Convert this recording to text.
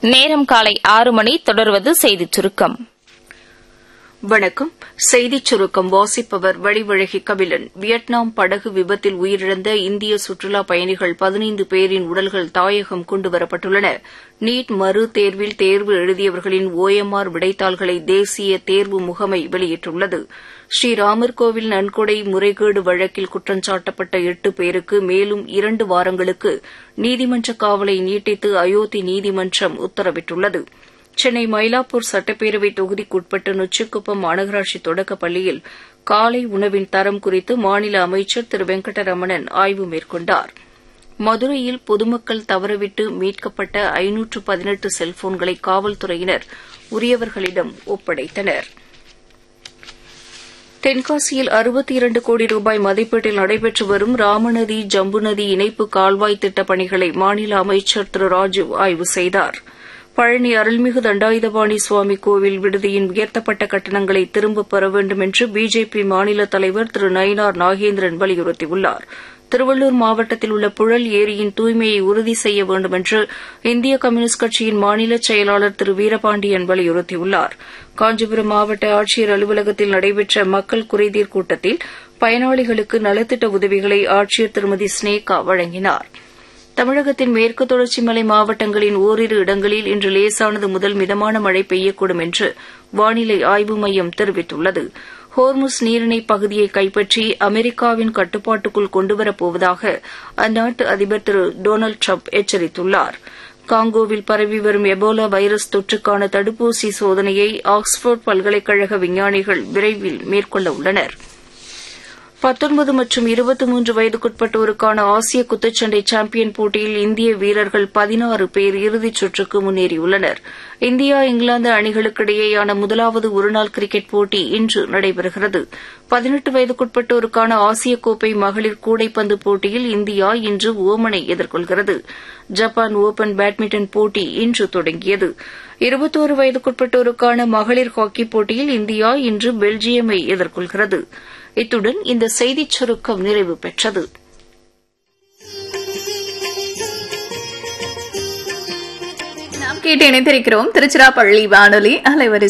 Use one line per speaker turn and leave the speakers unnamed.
நேரம் காலை ஆறு மணி தொடர்வது செய்திச் சுருக்கம்
வணக்கம் செய்திச் சுருக்கம் வாசிப்பவர் வடிவழகி கபிலன் வியட்நாம் படகு விபத்தில் உயிரிழந்த இந்திய சுற்றுலாப் பயணிகள் பதினைந்து பேரின் உடல்கள் தாயகம் கொண்டுவரப்பட்டுள்ளன நீட் மறு தேர்வில் தேர்வு எழுதியவர்களின் ஓஎம்ஆர் விடைத்தாள்களை தேசிய தேர்வு முகமை வெளியிட்டுள்ளது ஸ்ரீராமர் கோவில் நன்கொடை முறைகேடு வழக்கில் குற்றஞ்சாட்டப்பட்ட எட்டு பேருக்கு மேலும் இரண்டு வாரங்களுக்கு நீதிமன்ற காவலை நீட்டித்து அயோத்தி நீதிமன்றம் உத்தரவிட்டுள்ளது சென்னை மயிலாப்பூர் சட்டப்பேரவை தொகுதிக்குட்பட்ட நொச்சிக்குப்பம் மாநகராட்சி தொடக்கப் பள்ளியில் காலை உணவின் தரம் குறித்து மாநில அமைச்சர் திரு வெங்கடரமணன் ஆய்வு மேற்கொண்டார் மதுரையில் பொதுமக்கள் தவறவிட்டு மீட்கப்பட்ட ஐநூற்று பதினெட்டு செல்போன்களை காவல்துறையினர் உரியவர்களிடம் ஒப்படைத்தனர் தென்காசியில் அறுபத்தி இரண்டு கோடி ரூபாய் மதிப்பீட்டில் நடைபெற்று வரும் ராமநதி ஜம்பு நதி இணைப்பு கால்வாய் திட்டப் பணிகளை மாநில அமைச்சர் திரு ராஜு ஆய்வு செய்தாா் பழனி அருள்மிகு தண்டாயுதபாணி சுவாமி கோவில் விடுதியின் உயர்த்தப்பட்ட கட்டணங்களை திரும்பப் பெற வேண்டும் என்று பிஜேபி மாநில தலைவர் திரு நயினார் நாகேந்திரன் வலியுறுத்தியுள்ளார் திருவள்ளூர் மாவட்டத்தில் உள்ள புழல் ஏரியின் தூய்மையை உறுதி செய்ய வேண்டும் என்று இந்திய கம்யூனிஸ்ட் கட்சியின் மாநில செயலாளர் திரு வீரபாண்டியன் வலியுறுத்தியுள்ளார் காஞ்சிபுரம் மாவட்ட ஆட்சியர் அலுவலகத்தில் நடைபெற்ற மக்கள் குறைதீர் கூட்டத்தில் பயனாளிகளுக்கு நலத்திட்ட உதவிகளை ஆட்சியர் திருமதி ஸ்னேகா வழங்கினாா் தமிழகத்தின் மேற்கு தொடர்ச்சி மலை மாவட்டங்களின் ஓரிரு இடங்களில் இன்று லேசானது முதல் மிதமான மழை பெய்யக்கூடும் என்று வானிலை ஆய்வு மையம் தெரிவித்துள்ளது ஹோர்முஸ் நீரிணை பகுதியை கைப்பற்றி அமெரிக்காவின் கட்டுப்பாட்டுக்குள் கொண்டுவரப்போவதாக அந்நாட்டு அதிபர் திரு டொனால்டு ட்ரம்ப் எச்சரித்துள்ளார் காங்கோவில் பரவி வரும் எபோலா வைரஸ் தொற்றுக்கான தடுப்பூசி சோதனையை ஆக்ஸ்போர்ட் பல்கலைக்கழக விஞ்ஞானிகள் விரைவில் மேற்கொள்ள உள்ளனா் பத்தொன்பது மற்றும் இருபத்தி மூன்று வயதுக்குட்பட்டோருக்கான ஆசிய குத்துச்சண்டை சாம்பியன் போட்டியில் இந்திய வீரர்கள் பதினாறு பேர் இறுதிச் சுற்றுக்கு முன்னேறியுள்ளனர் இந்தியா இங்கிலாந்து அணிகளுக்கிடையேயான முதலாவது ஒருநாள் கிரிக்கெட் போட்டி இன்று நடைபெறுகிறது பதினெட்டு வயதுக்குட்பட்டோருக்கான ஆசிய கோப்பை மகளிர் கூடைப்பந்து போட்டியில் இந்தியா இன்று ஓமனை எதிர்கொள்கிறது ஜப்பான் ஒபன் பேட்மிண்டன் போட்டி இன்று தொடங்கியது இருபத்தோரு வயதுக்குட்பட்டோருக்கான மகளிர் ஹாக்கி போட்டியில் இந்தியா இன்று பெல்ஜியமை எதிர்கொள்கிறது இத்துடன் இந்த செய்திச் சுருக்கம் நிறைவு பெற்றது
நாம் கேட்டு இணைந்திருக்கிறோம் திருச்சிராப்பள்ளி வானொலி அலைவரிசை